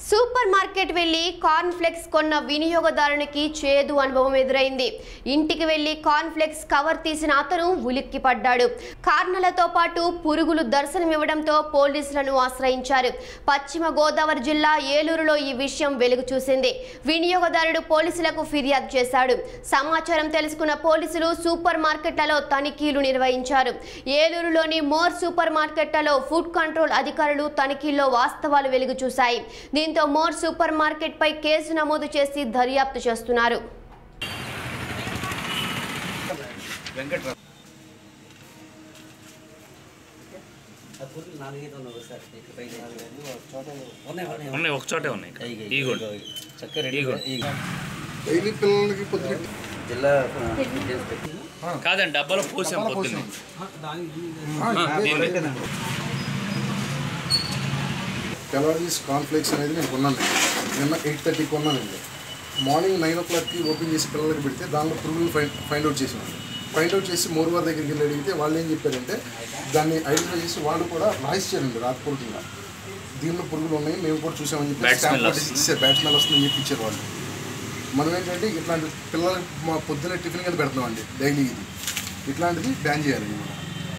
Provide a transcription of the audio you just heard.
Super supermarket వెళ్లి corn flakes కొన్న వినియోగదారునికి చేదు అనుభవం ఎదురైంది ఇంటికి వెళ్లి కార్న్ ఫ్లెక్స్ కవర్ తీసిన అతను ఉలిక్కి పడ్డాడు కార్నలతో పాటు పురుగులు దర్శనమివ్వడంతో పోలీసులను ఆశ్రయించారు పశ్చిమ గోదావరి జిల్లా ఏలూరులో ఈ విషయం వెలుగు చూసింది వినియోగదారుడు పోలీసులకు ఫిర్యాదు చేశాడు సమాచారం తెలుసుకున్న పోలీసులు సూపర్ మార్కెట్లలో తనిఖీలు నిర్వహించారు ఏలూరులోని మోర్ సూపర్ మార్కెట్లలో ఫుడ్ కంట్రోల్ అధికారులు తనిఖీల్లో వాస్తవాలు వెలుగు చూశాయి దీంతో మోర్ సూపర్ మార్కెట్ పై కేసు నమోదు చేసి దర్యాప్తు చేస్తున్నారు ఉన్నాయి ఒక చోటే ఉన్నాయి ఇక్కడ. ఈ కూడా చక్కర రెడీ ఇగో. డైలీ పిల్లలకి పొద్దున జిల్లా కాదండి డబ్బాలో పోసాం పొద్దున్నే ఆ, దీనిలో. కెలారీస్ కాన్ఫ్లెక్స్ అనేది నేను కొన్నాను నిన్న ఎయిట్ థర్టీకి కొన్నానండి మార్నింగ్ నైన్ ఓ క్లాక్కి ఓపెన్ చేసి పిల్లలకి పెడితే దానిలో పురుగులు ఫైండ్ ఫైండ్ అవుట్ చేసినాను ఫైండ్ అవుట్ చేసి మోరువారి దగ్గరికి వెళ్ళి అడిగితే వాళ్ళు ఏం చెప్పారంటే దాన్ని ఐడెంటిఫై చేసి వాళ్ళు కూడా రాయిచ్చారండి రాత్రిపూర్తిగా దీనిలో పురుగులు ఉన్నాయి మేము కూడా చూసామని చెప్పి Bad smell స్టాంప్ వస్తుంది. ఇచ్చే బ్యాట్ స్మెల్ వస్తుందని చెప్పి ఇచ్చారు వాళ్ళు మనం ఏంటంటే ఇట్లాంటి పిల్లలకి మా పొద్దున్న టిఫిన్ కింద పెడుతున్నామండి డైలీ ఇది ఇట్లాంటిది బ్యాన్ చేయాలి మనం